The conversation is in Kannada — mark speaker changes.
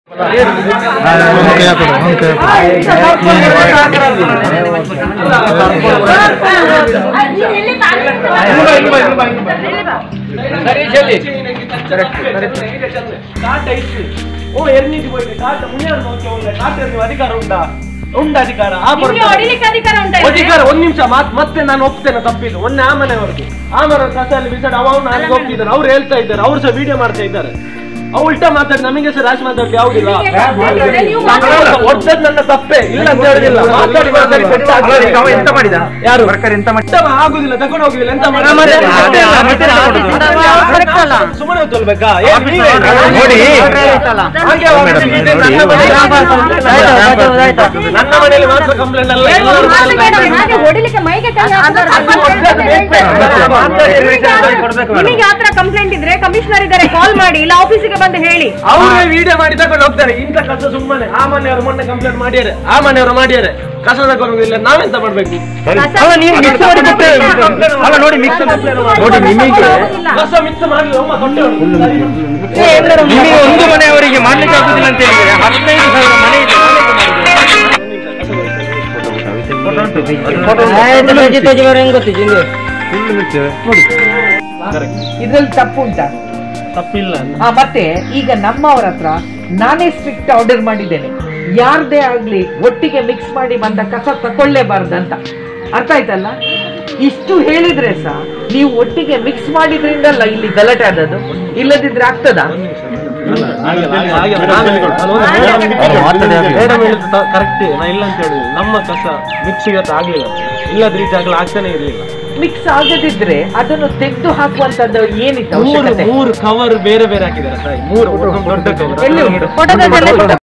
Speaker 1: ಓ ಎರ್ನಿಗೆ ಹೋಯ್ತು ಕಾಟ ಮುನಿಯನ್ನು ನೋಡ್ಕೊ ಒಳ್ಳೆ ಕಾಟ ನೀವು ಅಧಿಕಾರ ಉಂಟಾ ಉಂಟ ಅಧಿಕಾರ ಆ
Speaker 2: ನಿಮ್ಗೆ
Speaker 1: ಬರ್ತಾರೆ.
Speaker 2: ಹೊಡಿಲಿಕ್ಕೆ ಅಧಿಕಾರ ಉಂಟಾ ಇವ್ರಿಗೆ?
Speaker 1: ಅಧಿಕಾರ ಒಂದ್ ನಿಮಿಷ ಮಾತ್ ಮತ್ತೆ ನಾನು ಒಪ್ತೇನೆ ತಪ್ಪಿದ್ದು ಮೊನ್ನೆ ಆ ಮನೆಯವರಿಗೆ ಆ ಮರ ಕಸಲ್ಲಿ ಬಿಸಾಡಿ ಅವ ಅವ್ನು ಅಲ್ಲಿಗೆ ಹೋಗ್ತಿದ್ದಾರೆ ಅವ್ರು ಹೇಳ್ತಾ ಇದ್ದಾರೆ ಅವ್ರು ಸಹ ವಿಡಿಯೋ ಮಾಡ್ತಾ ಇದ್ದಾರೆ ಅವ್ ಉಲ್ಟಾ ಮಾತಾಡಿ ನಮಗೆ ಸಹ ರಾಶಿ ಮಾತಾಡ್ಲಿ ಯಾವುದಿಲ್ಲ
Speaker 2: ನಿಮಗೆ ಮಾತಾಡಿದ್ರೆ ನೀವು ಮಾತಾಡಿ.
Speaker 1: ಒಟ್ಟದ್ ನನ್ನ ತಪ್ಪೇ ಇಲ್ಲ ಅಂತ ಹೇಳುದಿಲ್ಲ ಮಾತಾಡಿ ಮಾತಾಡಿ ಬೆಟ್ಟ ಹಾಕ್ತಾರೆ.
Speaker 3: ಅವ ಎಂತ ಮಾಡಿದ
Speaker 1: ಯಾರು
Speaker 3: ಸರ್ಕಾರ ಎಂತ ಮಾಡಿ
Speaker 1: ಬೆಟ್ಟ ಆಗುದಿಲ್ಲ ತಗೊಂಡು ಹೋಗುದಿಲ್ಲ ಎಂತ ಮಾಡಿ
Speaker 3: ಮತ್ತೆ ಮತ್ತೆ
Speaker 1: ಸುಮ್ಮನೆ ಹೊತ್ತೊಳ್ಬೇಕಾ ಏನ್ ನೀವೇ?
Speaker 3: ನೋಡಿ.
Speaker 1: ಹಾಗೆ ಅವ
Speaker 3: ಮೇಡಮ್,
Speaker 1: ಇದೆ, ನನ್ನ
Speaker 3: ನೋಡಿ.
Speaker 1: ಮನೆಯಲ್ಲಿ
Speaker 3: ಆಯ್ತು, ಆಯ್ತು, ಆಯ್ತು.
Speaker 1: ನನ್ನ ಮನೆಯಲ್ಲಿ ಮಾತ್ರ ಕಂಪ್ಲೇಂಟ್ ಅಲ್ಲ
Speaker 2: ಬೇಡ,
Speaker 1: ಎಲ್ಲರ
Speaker 2: ಮಾತು ಬೇಡ,
Speaker 1: ಮನೆಯಲ್ಲಿ
Speaker 2: ಹಾಗೆ ಹೊಡಿಲಿಕ್ಕೆ ಮೈಗೆ ಕೈ ಹಾಕ್ಬಾರ್ದು.
Speaker 1: ಅದು ಒಳ್ಳೆದು ಬೇಕು ಬೇಡ.
Speaker 2: ನಿಮಗೆ ಆ- ನಿಮಗೆ ಆ ತರ ಕಂಪ್ಲೇಂಟ್ ಇದ್ರೆ ಕಮಿಷನರ್ ಇದ್ದಾರೆ ಕಾಲ್ ಮಾಡಿ ಇಲ್ಲ ಆಫೀಸಿಗೆ ಬಂದು ಹೇಳಿ
Speaker 1: ಅವರೇ ವಿಡಿಯೋ ಮಾಡಿ ತಗೊಂಡು ಹೋಗ್ತಾರೆ ಇಂಥ ಕಸ ಸುಮ್ಮನೆ ಆ ಮನೆಯವರು ಮೊನ್ನೆ ಕಂಪ್ಲೇಂಟ್ ಮಾಡ್ಯಾರೆ ಆ ಮನೆಯವರು ಮಾಡ್ಯಾರೆ ಕಸ ತಗೊಂಡಿಲ್ಲ ನಾವೆಂತ ಮಾಡ್ಬೇಕು
Speaker 3: ಅಲ್ಲ ನೀವು ಮಿಕ್ಸ್ ಮಾಡಿ ಮತ್ತೆ ಅಲ್ಲ ನೋಡಿ ಮಿಕ್ಸ್ ನೋಡಿ ನಿಮಗೆ
Speaker 1: ಕಸ ಮಿಕ್ಸ್ ಮಾಡಿ ಒಮ್ಮ ಕೊಟ್ಟೆ
Speaker 3: ನಿಮಗೆ ಒಂದು ಮನೆಯವರಿಗೆ ಮಾಡ್ಲಿಕ್ಕೆ ಆಗುದಿಲ್ಲ ಅಂತ ಹೇಳಿದ್ರೆ ಹದಿನೈದು ಸಾವಿರ ಮನೆ ಇದೆ
Speaker 4: ಇದ್ರಲ್ಲಿ ತಪ್ಪು ಉಂಟಾ
Speaker 1: ತಪ್ಪಿಲ್ಲ
Speaker 4: ಆ ಮತ್ತೆ ಈಗ ನಮ್ಮವ್ರ ಹತ್ರ ನಾನೇ ಸ್ಟ್ರಿಕ್ಟ್ ಆರ್ಡರ್ ಮಾಡಿದ್ದೇನೆ ಯಾರ್ದೇ ಆಗ್ಲಿ ಒಟ್ಟಿಗೆ ಮಿಕ್ಸ್ ಮಾಡಿ ಬಂದ ಕಸ ತಕೊಳ್ಳೇಬಾರ್ದಂತ ಅರ್ಥ ಆಯ್ತಲ್ಲ ಇಷ್ಟು ಹೇಳಿದ್ರೆ ಸಹ ನೀವು ಒಟ್ಟಿಗೆ ಮಿಕ್ಸ್ ಮಾಡಿದ್ರಿಂದಲ್ಲ ಇಲ್ಲಿ ಗಲಾಟೆ ಆದದ್ದು ಇಲ್ಲದಿದ್ರೆ ಆಗ್ತದಾ
Speaker 1: ಕರೆಕ್ಟ್ ನಾ ಇಲ್ಲ ಅಂತ ಹೇಳಿದ್ರು ನಮ್ಮ ಕಸ ಮಿಕ್ಸ್ ಇವತ್ತು ಆಗ್ಲಿಲ್ಲ ಇಲ್ಲದ್ರೆ ಈ ಜಾಗ ಆಗ್ತಾನೆ ಇರ್ಲಿಲ್ಲ
Speaker 4: ಮಿಕ್ಸ್ ಆಗದಿದ್ರೆ ಅದನ್ನು ತೆಗೆದು ಹಾಕುವಂತದ್ದು ಏನಿತ್ತು
Speaker 1: ಮೂರು
Speaker 4: ಅವಶ್ಯಕತೆ
Speaker 1: ಮೂರು ಕವರ್ ಬೇರೆ ಬೇರೆ ಹಾಕಿದ್ದಾರೆ ತಾಯಿ ಮೂರು ದೊಡ್ಡ ಕವರ್
Speaker 4: ಎಲ್ಲಿ ಉಂಟು
Speaker 2: ಫೋಟೋದಲ್ಲಿ